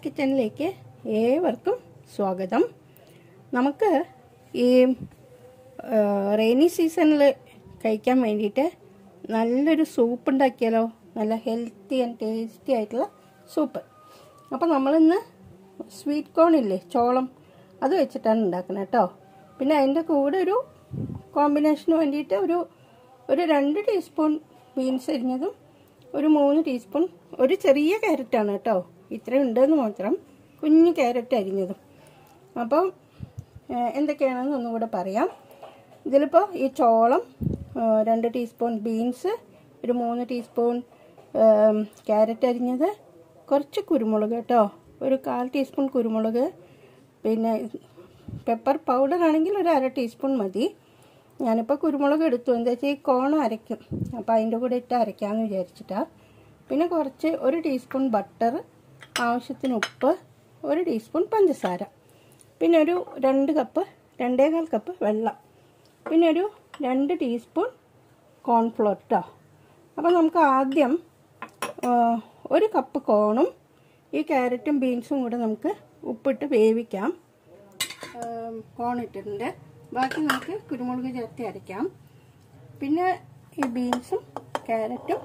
കിച്ചണിലേക്ക് ഏവർക്കും സ്വാഗതം നമുക്ക് ഈ റെയിനി സീസണിൽ കഴിക്കാൻ വേണ്ടിയിട്ട് നല്ലൊരു സൂപ്പ് ഉണ്ടാക്കിയാലോ നല്ല ഹെൽത്തി ആൻഡ് ടേസ്റ്റി ആയിട്ടുള്ള സൂപ്പ് അപ്പോൾ നമ്മളിന്ന് സ്വീറ്റ് കോൺ ഇല്ലേ ചോളം അത് വെച്ചിട്ടാണ് ഉണ്ടാക്കുന്നത് കേട്ടോ പിന്നെ അതിൻ്റെ കൂടെ ഒരു കോമ്പിനേഷന് വേണ്ടിയിട്ട് ഒരു ഒരു രണ്ട് ടീസ്പൂൺ ബീൻസ് അരിഞ്ഞതും ഒരു മൂന്ന് ടീസ്പൂൺ ഒരു ചെറിയ ക്യാരറ്റാണ് കേട്ടോ ഇത്രയും ഉണ്ടെന്ന് മാത്രം കുഞ്ഞു ക്യാരറ്റ് അരിഞ്ഞതും അപ്പം ഏഹ്, എന്തൊക്കെയാണെന്ന് ഒന്നുകൂടെ പറയാം ഇതിലിപ്പോൾ ഈ ചോളം ഏഹ്, രണ്ട് ടീസ്പൂൺ ബീൻസ് ഒരു മൂന്ന് ടീസ്പൂൺ ഏം, ക്യാരറ്റ് അരിഞ്ഞത് കുറച്ച് കുരുമുളക് കേട്ടോ ഒരു കാൽ ടീസ്പൂൺ കുരുമുളക് പിന്നെ പെപ്പർ പൗഡർ ആണെങ്കിൽ ഒരു അര ടീസ്പൂൺ മതി ഞാനിപ്പോൾ കുരുമുളക് എടുത്തു എന്താ വെച്ചാൽ ഈ കോൺ അരയ്ക്കും അപ്പോൾ അതിൻ്റെ കൂടെ ഇട്ട് അരയ്ക്കാമെന്ന് വിചാരിച്ചിട്ടാണ് പിന്നെ കുറച്ച് ഒരു ടീസ്പൂൺ ബട്ടർ ആവശ്യത്തിന് ഉപ്പ് ഒരു ടീസ്പൂൺ പഞ്ചസാര പിന്നെ ഒരു രണ്ട് കപ്പ് രണ്ടേകാൽ കപ്പ് വെള്ളം പിന്നെ ഒരു രണ്ട് ടീസ്പൂൺ കോൺഫ്ലോർ കേട്ടോ അപ്പോൾ നമുക്ക് ആദ്യം ആ, ഒരു കപ്പ് കോണും ഈ ക്യാരറ്റും ബീൻസും കൂടെ നമുക്ക് ഉപ്പിട്ട് വേവിക്കാം ആം, കോൺ ഇട്ടിട്ടുണ്ട് ബാക്കി നമുക്ക് കുരുമുളക് ചേർത്ത് അരയ്ക്കാം പിന്നെ ഈ ബീൻസും ക്യാരറ്റും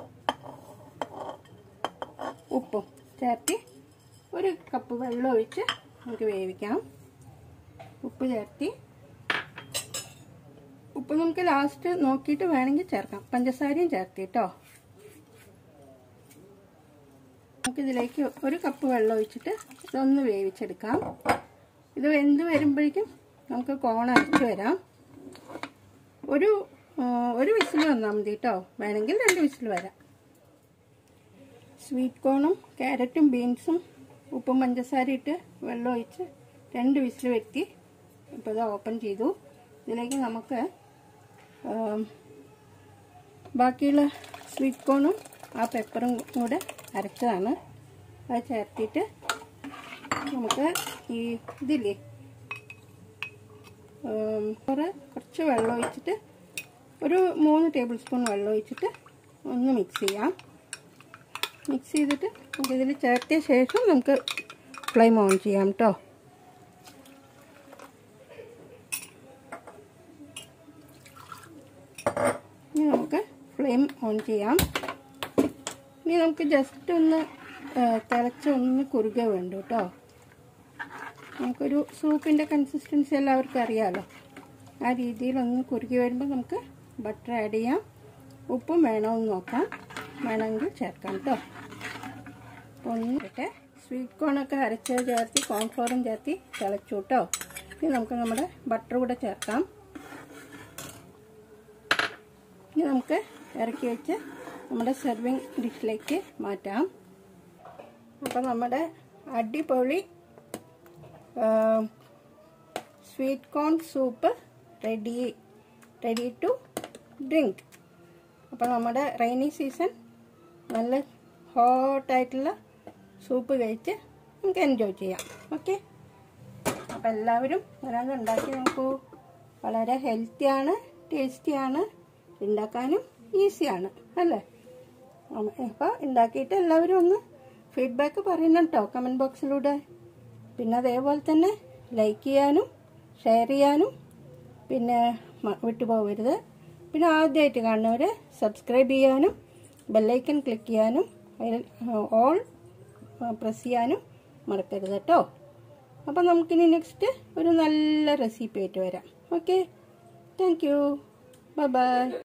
ഉപ്പും ചേർത്ത് ഒരു കപ്പ് വെള്ളം ഒഴിച്ച് നമുക്ക് വേവിക്കാം ഉപ്പ് ചേർത്തി ഉപ്പ് നമുക്ക് ലാസ്റ്റ് നോക്കിയിട്ട് വേണമെങ്കിൽ ചേർക്കാം പഞ്ചസാരയും ചേർത്തി കേട്ടോ നമുക്കിതിലേക്ക് ഒരു കപ്പ് വെള്ളം ഒഴിച്ചിട്ട് ഇതൊന്ന് വേവിച്ചെടുക്കാം ഇത് വെന്ത് വരുമ്പോഴേക്കും നമുക്ക് കോൺ അരച്ച് വരാം ഒരു ആ, ഒരു വിസിൽ വന്നാൽ മതി കേട്ടോ വേണമെങ്കിൽ രണ്ട് വിസിൽ വരാം സ്വീറ്റ് കോണും ക്യാരറ്റും ബീൻസും ഉപ്പും പഞ്ചസാര ഇട്ട് വെള്ളം ഒഴിച്ച് രണ്ട് വിസിൽ വെത്തി ഇപ്പോൾ ഇത് ഓപ്പൺ ചെയ്തു ഇതിലേക്ക് നമുക്ക് ആം, ബാക്കിയുള്ള സ്വീറ്റ് കോണും ആ പെപ്പറും കൂടെ അരച്ചതാണ് അത് ചേർത്തിട്ട് നമുക്ക് ഈ ഇതില്ലേ ഉം, ഒരു കുറച്ച് വെള്ളം ഒഴിച്ചിട്ട് ഒരു മൂന്ന് ടേബിൾ സ്പൂൺ വെള്ളം ഒഴിച്ചിട്ട് ഒന്ന് മിക്സ് ചെയ്യാം മിക്സ് ചെയ്തിട്ട് നമുക്ക് ഇതിൽ ചേർത്തിയ ശേഷം നമുക്ക് ഫ്ലെയിം ഓൺ ചെയ്യാം കേട്ടോ ഇനി നമുക്ക് ഫ്ലെയിം ഓൺ ചെയ്യാം ഇനി നമുക്ക് ജസ്റ്റ് ഒന്ന് ആ, തിളച്ച് ഒന്ന് കുറുകെ വേണ്ടു കേട്ടോ നമുക്കൊരു സൂപ്പിൻ്റെ കൺസിസ്റ്റൻസി എല്ലാവർക്കും അറിയാമല്ലോ ആ രീതിയിൽ ഒന്ന് കുറുകി വരുമ്പോൾ നമുക്ക് ബട്ടർ ആഡ് ചെയ്യാം ഉപ്പും വേണമെന്ന് നോക്കാം വേണമെങ്കിൽ ചേർക്കാം കേട്ടോ അപ്പോൾ ഒന്ന് ഇട്ടെ സ്വീറ്റ് കോണൊക്കെ അരച്ച് ചേർത്തി കോൺഫ്ലോറും ചേർത്തി തിളച്ചു കേട്ടോ ഇനി നമുക്ക് നമ്മുടെ ബട്ടർ കൂടെ ചേർക്കാം ഇനി നമുക്ക് ഇറക്കി വെച്ച് നമ്മുടെ സെർവിങ് ഡിഷിലേക്ക് മാറ്റാം അപ്പോൾ നമ്മുടെ അടിപൊളി sweet corn soup ready ready to drink അപ്പോൾ നമ്മുടെ റെയിനി സീസൺ നല്ല ഹോട്ടായിട്ടുള്ള സൂപ്പ് കഴിച്ച് നമുക്ക് എൻജോയ് ചെയ്യാം ഓക്കെ അപ്പോൾ എല്ലാവരും ഇങ്ങനെ ഉണ്ടാക്കി നോക്കൂ വളരെ ഹെൽത്തിയാണ് ടേസ്റ്റിയാണ് ഉണ്ടാക്കാനും ഈസിയാണ് അല്ലേ അപ്പോൾ ഉണ്ടാക്കിയിട്ട് എല്ലാവരും ഒന്ന് ഫീഡ്ബാക്ക് പറയണം കേട്ടോ കമൻറ്റ് ബോക്സിലൂടെ പിന്നെ അതേപോലെ തന്നെ ലൈക്ക് ചെയ്യാനും ഷെയർ ചെയ്യാനും പിന്നെ മ- വിട്ടുപോകരുത് പിന്നെ ആദ്യമായിട്ട് കാണുന്നവർ സബ്സ്ക്രൈബ് ചെയ്യാനും ബെല്ലൈക്കൺ ക്ലിക്ക് ചെയ്യാനും അതിൽ ഓൾ പ്രസ് ചെയ്യാനും മറക്കരുത് കേട്ടോ അപ്പം നമുക്കിനി നെക്സ്റ്റ് ഒരു നല്ല റെസിപ്പി ആയിട്ട് വരാം okay thank you bye by